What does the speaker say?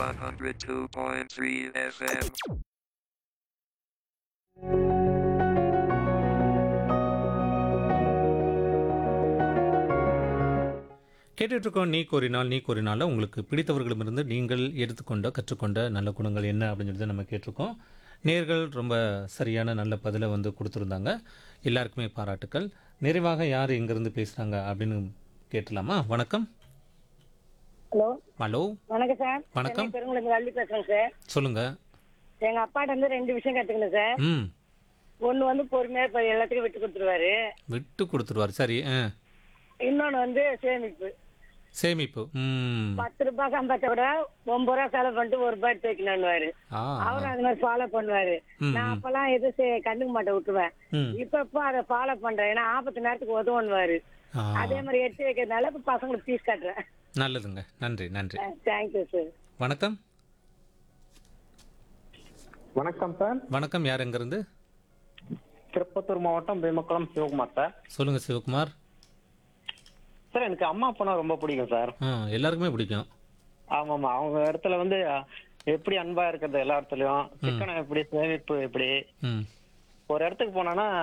102.3 FM. கேட்டுட்டு இருக்கோம் நீ கூறினால் நீ கூறினால உங்களுக்கு பிடித்தவர்களிடமிருந்து நீங்கள் எடுத்துக்கொண்ட கற்றுக்கொண்ட நல்ல குணங்கள் என்ன அப்படின்னு சொல்லி நம்ம கேட்டிருக்கோம் நேர்கள் ரொம்ப சரியான நல்ல பதிலை வந்து கொடுத்துருந்தாங்க எல்லாருக்குமே பாராட்டுக்கள் நிறைவாக யார் எங்கேருந்து பேசுகிறாங்க அப்படின்னு கேட்டலாமா வணக்கம் ஹலோ ஹலோ வணக்கம் சார் வணக்கம். சென்னை பெருங்குளத்து வள்ளி பேசுறேன் சார் சொல்லுங்கள் எங்க அப்பாட்ட இருந்து ரெண்டு விஷயம் கத்துக்கணும் சார் ம் ஒண்ணு வந்து பொறுமையா இப்ப எல்லாத்துக்கும் விட்டு கொடுத்துருவாரு விட்டு கொடுத்துருவார் சரி ஆ இன்னொன்னு வந்து சேமிப்பு சேமிப்பு ம் பத்து ரூபாய் சம்பாதிச்ச விட ஒன்பது ரூபாய் செலவு பண்ணிட்டு ஒரு ரூபாய் எடுத்து வைக்கணும்னுவாரு ஆ அவரும் அது மாதிரி ஃபாலோ பண்ணுவாரு ம், நான் அப்பெல்லாம் எதுவும் செ- கண்டுக்க மாட்டேன் விட்டுருவேன் ம் இப்ப இப்ப அதை ஃபாலோ பண்றேன் ஏன்னா ஆபத்து நேரத்துக்கு உதவுன்னுவாரு ஆ அதே மாதிரி எடுத்து வைக்கிறதுனால இப்ப பசங்களுக்கு ஃபீஸ் கட்டுறேன் நல்லதுங்க நன்றி நன்றி தேங்க்யூ சார் வணக்கம் வணக்கம் சார் வணக்கம் யார் எங்கேருந்து திருப்பத்தூர் மாவட்டம் பீமக்குளம் சிவகுமார் சார் சொல்லுங்கள் சிவகுமார் சார் எனக்கு அம்மா அப்பனா ரொம்ப பிடிக்கும் சார் ஆ எல்லாருக்குமே பிடிக்கும் ஆமாமா அவங்க இடத்துல வந்து எப்படி அன்பா இருக்கிறது எல்லா இடத்துலயும் சிக்கனம் எப்படி சேமிப்பு எப்படி ம் ஒரு இடத்துக்கு போனோம்னா